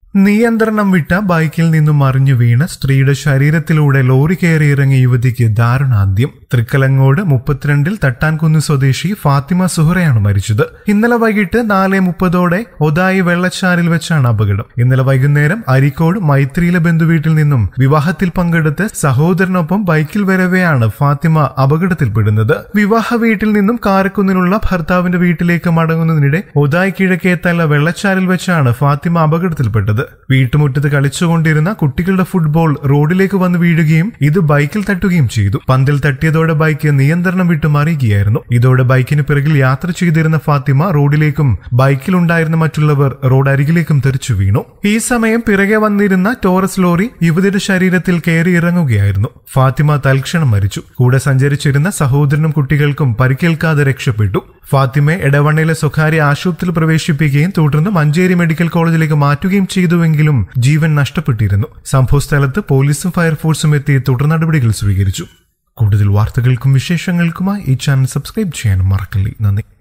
നിയന്ത്രണം വിട്ട ബൈക്കിൽ നിന്നും മറിഞ്ഞു വീണ സ്ത്രീയുടെ ശരീരത്തിലൂടെ ലോറി കയറി ഇറങ്ങിയ യുവതിക്ക് ദാരുണാന്ത്യം തൃക്കലങ്ങോട് മുപ്പത്തിരണ്ടിൽ തട്ടാൻകുന്ന് സ്വദേശി ഫാത്തിമ സുഹറയാണ് മരിച്ചത് ഇന്നലെ വൈകിട്ട് നാല് മുപ്പതോടെ ഒതായി വെള്ളച്ചാലിൽ വെച്ചാണ് അപകടം ഇന്നലെ വൈകുന്നേരം അരിക്കോട് മൈത്രിയിലെ ബന്ധുവീട്ടിൽ നിന്നും വിവാഹത്തിൽ പങ്കെടുത്ത് സഹോദരനൊപ്പം ബൈക്കിൽ വരവെയാണ് ഫാത്തിമ അപകടത്തിൽപ്പെടുന്നത് വിവാഹ വീട്ടിൽ നിന്നും കാരക്കുന്നിലുള്ള ഭർത്താവിന്റെ വീട്ടിലേക്ക് മടങ്ങുന്നതിനിടെ ഒതായി കിഴക്കേത്തല്ല വെള്ളച്ചാലിൽ വെച്ചാണ് ഫാത്തിമ അപകടത്തിൽപ്പെട്ടത് വീട്ടുമുറ്റത്ത് കളിച്ചുകൊണ്ടിരുന്ന കുട്ടികളുടെ ഫുട്ബോൾ റോഡിലേക്ക് വന്ന് വീഴുകയും ഇത് ബൈക്കിൽ തട്ടുകയും ചെയ്തു പന്തിൽ തട്ടിയതോടെ ബൈക്ക് നിയന്ത്രണം വിട്ട് മറിയുകയായിരുന്നു ഇതോടെ ബൈക്കിന് പിറകിൽ യാത്ര ചെയ്തിരുന്ന ഫാത്തിമ റോഡിലേക്കും ബൈക്കിലുണ്ടായിരുന്ന മറ്റുള്ളവർ റോഡ് അരികിലേക്കും തെറിച്ചു വീണു ഈ സമയം പിറകെ വന്നിരുന്ന ടോറസ് ലോറി യുവതിയുടെ ശരീരത്തിൽ കയറി ഇറങ്ങുകയായിരുന്നു ഫാത്തിമ തൽക്ഷണം മരിച്ചു കൂടെ സഞ്ചരിച്ചിരുന്ന സഹോദരനും കുട്ടികൾക്കും പരിക്കേൽക്കാതെ രക്ഷപ്പെട്ടു ഫാത്തിമയെ എടവണ്ണയിലെ സ്വകാര്യ ആശുപത്രിയിൽ പ്രവേശിപ്പിക്കുകയും തുടർന്ന് മഞ്ചേരി മെഡിക്കൽ കോളേജിലേക്ക് മാറ്റുകയും ചെയ്തുവെങ്കിലും ജീവൻ നഷ്ടപ്പെട്ടിരുന്നു സംഭവസ്ഥലത്ത് പോലീസും ഫയർഫോഴ്സും എത്തി തുടർ നടപടികൾ സ്വീകരിച്ചു കൂടുതൽ വാർത്തകൾക്കും വിശേഷങ്ങൾക്കുമായി ഈ ചാനൽ സബ്സ്ക്രൈബ് ചെയ്യാനും മറക്കല്ലേ നന്ദി